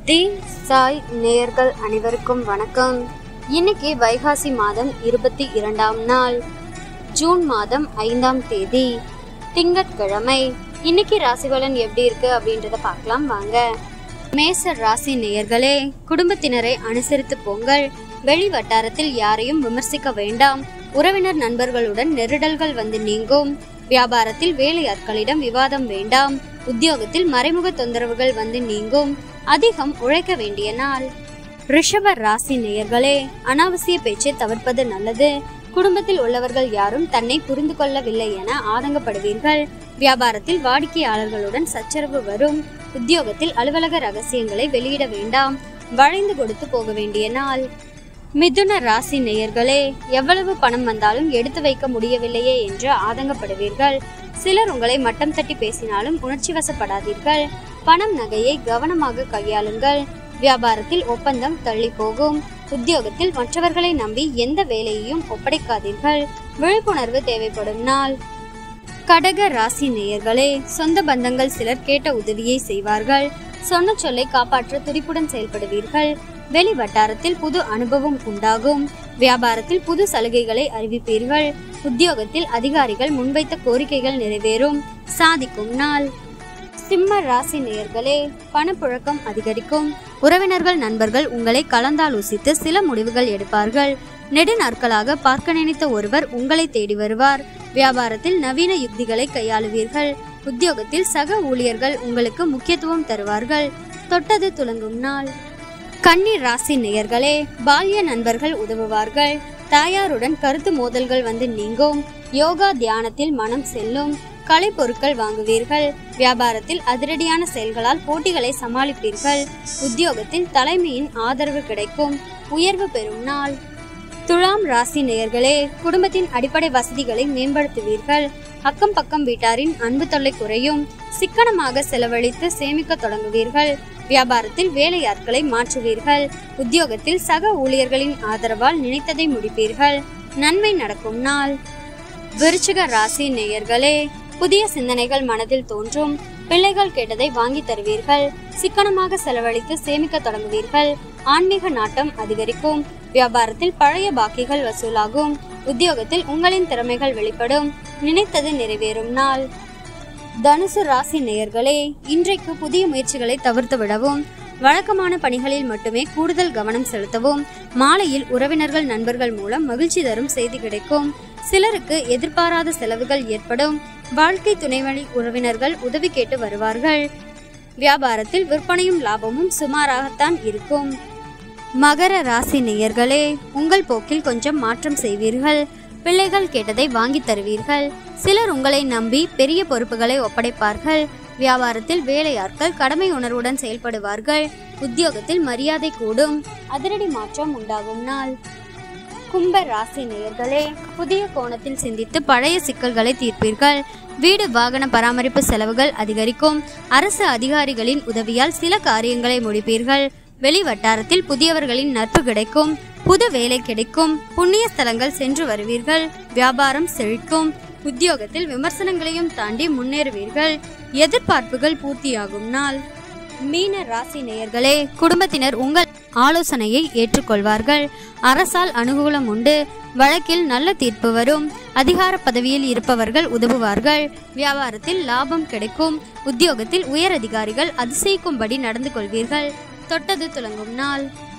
தி சாய் நேயர்கள் அனைவருக்கும் வணக்கம் இன்னைக்கு வைகாசி மாதம் இருபத்தி இரண்டாம் நாள் ஜூன் மாதம் ஐந்தாம் தேதி திங்கட்கிழமை இன்னைக்கு ராசி பலன் எப்படி இருக்கு அப்படின்றத பார்க்கலாம் வாங்க மேச ராசி நேயர்களே குடும்பத்தினரை அனுசரித்து போங்கள் வெளி வட்டாரத்தில் யாரையும் விமர்சிக்க வேண்டாம் உறவினர் நண்பர்களுடன் நெருடல்கள் வந்து நீங்கும் வியாபாரத்தில் வேலையாட்களிடம் விவாதம் வேண்டாம் உத்தியோகத்தில் மறைமுக தொந்தரவுகள் வந்து நீங்கும் அதிகம் உழைக்க வேண்டிய நாள் ரிஷப ராசி நேயர்களே அனாவசிய பேச்சை தவிர்ப்பது நல்லது குடும்பத்தில் உள்ளவர்கள் யாரும் தன்னை புரிந்து கொள்ளவில்லை என ஆதங்கப்படுவீர்கள் வியாபாரத்தில் வாடிக்கையாளர்களுடன் சச்சரவு வரும் உத்தியோகத்தில் அலுவலக ரகசியங்களை வெளியிட வேண்டாம் வளைந்து கொடுத்து போக வேண்டிய நாள் மிதுன ராசி நேயர்களே எவ்வளவு பணம் வந்தாலும் எடுத்து வைக்க முடியவில்லையே என்று ஆதங்கப்படுவீர்கள் சிலர் உங்களை மட்டம் தட்டி பேசினாலும் உணர்ச்சி வசப்படாதீர்கள் பணம் நகையை கவனமாக கையாளுங்கள் வியாபாரத்தில் ஒப்பந்தம் தள்ளி போகும் உத்தியோகத்தில் மற்றவர்களை நம்பி எந்த வேலையையும் ஒப்படைக்காதீர்கள் விழிப்புணர்வு தேவைப்படும் நாள் கடக ராசி நேயர்களே சொந்த பந்தங்கள் சிலர் கேட்ட உதவியை செய்வார்கள் சொன்ன சொல்லை காப்பாற்ற துடிப்புடன் செயல்படுவீர்கள் வெளி வட்டாரத்தில் புது அனுபவம் உண்டாகும் வியாபாரத்தில் புது சலுகைகளை அறிவிப்பீர்கள் உத்தியோகத்தில் அதிகாரிகள் முன்வைத்த கோரிக்கைகள் நிறைவேறும் சாதிக்கும் நாள் சிம்ம ராசி நேயர்களே பணப்புழக்கம் அதிகரிக்கும் உறவினர்கள் நண்பர்கள் உங்களை கலந்தாலோசித்து சில முடிவுகள் எடுப்பார்கள் நெடு நாட்களாக பார்க்க நினைத்த ஒருவர் உங்களை தேடி வருவார் வியாபாரத்தில் நவீன யுக்திகளை கையாளுவீர்கள் உத்தியோகத்தில் சக ஊழியர்கள் உங்களுக்கு முக்கியத்துவம் தருவார்கள் தொட்டது துலங்கும் நாள் கன்னி ராசி நேயர்களே பால்ய நண்பர்கள் உதவுவார்கள் தாயாருடன் கருத்து மோதல்கள் வந்து நீங்கும் யோகா தியானத்தில் மனம் செல்லும் கலை பொருட்கள் வாங்குவீர்கள் வியாபாரத்தில் அதிரடியான செயல்களால் போட்டிகளை சமாளிப்பீர்கள் உத்தியோகத்தில் தலைமையின் ஆதரவு கிடைக்கும் உயர்வு பெறும் நாள் துலாம் ராசி நேயர்களே குடும்பத்தின் அடிப்படை வசதிகளை மேம்படுத்துவீர்கள் அக்கம் பக்கம் வீட்டாரின் அன்பு தொல்லை குறையும் சிக்கனமாக செலவழித்து சேமிக்க தொடங்குவீர்கள் வியாபாரத்தில் வேலையாட்களை மாற்றுவீர்கள் உத்தியோகத்தில் சக ஊழியர்களின் ஆதரவால் நினைத்ததை முடிப்பீர்கள் நன்மை நடக்கும் நாள் விருச்சிக ராசி நேயர்களே புதிய சிந்தனைகள் மனதில் தோன்றும் பிள்ளைகள் கேட்டதை வாங்கி தருவீர்கள் சிக்கனமாக செலவழித்து சேமிக்க தொடங்குவீர்கள் ஆன்மீக நாட்டம் அதிகரிக்கும் வியாபாரத்தில் பழைய பாக்கிகள் வசூலாகும் உத்தியோகத்தில் உங்களின் திறமைகள் வெளிப்படும் நினைத்தது நிறைவேறும் நாள் தனுசு ராசி நேயர்களே இன்றைக்கு புதிய முயற்சிகளை தவிர்த்து விடவும் வழக்கமான பணிகளில் மட்டுமே கூடுதல் கவனம் செலுத்தவும் மாலையில் உறவினர்கள் நண்பர்கள் மூலம் மகிழ்ச்சி தரும் செய்தி கிடைக்கும் சிலருக்கு எதிர்பாராத செலவுகள் ஏற்படும் வாழ்க்கை துணைவழி உறவினர்கள் உதவி கேட்டு வருவார்கள் வியாபாரத்தில் விற்பனையும் லாபமும் சுமாராகத்தான் இருக்கும் மகர ராசி நேயர்களே உங்கள் போக்கில் கொஞ்சம் மாற்றம் செய்வீர்கள் பிள்ளைகள் கேட்டதை வாங்கி தருவீர்கள் சிலர் உங்களை நம்பி பெரிய பொறுப்புகளை ஒப்படைப்பார்கள் வியாபாரத்தில் வேலையாட்கள் கடமை உணர்வுடன் செயல்படுவார்கள் உத்தியோகத்தில் மரியாதை கூடும் அதிரடி மாற்றம் உண்டாகும் நாள் கும்ப ராசி நேயர்களே புதிய கோணத்தில் சிந்தித்து பழைய சிக்கல்களை தீர்ப்பீர்கள் வீடு வாகன பராமரிப்பு செலவுகள் அதிகரிக்கும் அரசு அதிகாரிகளின் உதவியால் சில காரியங்களை முடிப்பீர்கள் வெளி வட்டாரத்தில் புதியவர்களின் நட்பு கிடைக்கும் புது வேலை கிடைக்கும் புண்ணிய ஸ்தலங்கள் சென்று வருவீர்கள் வியாபாரம் செழிக்கும் உத்தியோகத்தில் விமர்சனங்களையும் தாண்டி முன்னேறுவீர்கள் எதிர்பார்ப்புகள் பூர்த்தியாகும் நாள் மீன ராசி நேயர்களே குடும்பத்தினர் உங்கள் ஆலோசனையை ஏற்றுக்கொள்வார்கள் அரசால் அனுகூலம் உண்டு வழக்கில் நல்ல தீர்ப்பு வரும் அதிகார பதவியில் இருப்பவர்கள் உதவுவார்கள் வியாபாரத்தில் லாபம் கிடைக்கும் உத்தியோகத்தில் உயர் அதிகாரிகள் அதிசயிக்கும்படி நடந்து கொள்வீர்கள் தொட்டது துலங்கும் நாள்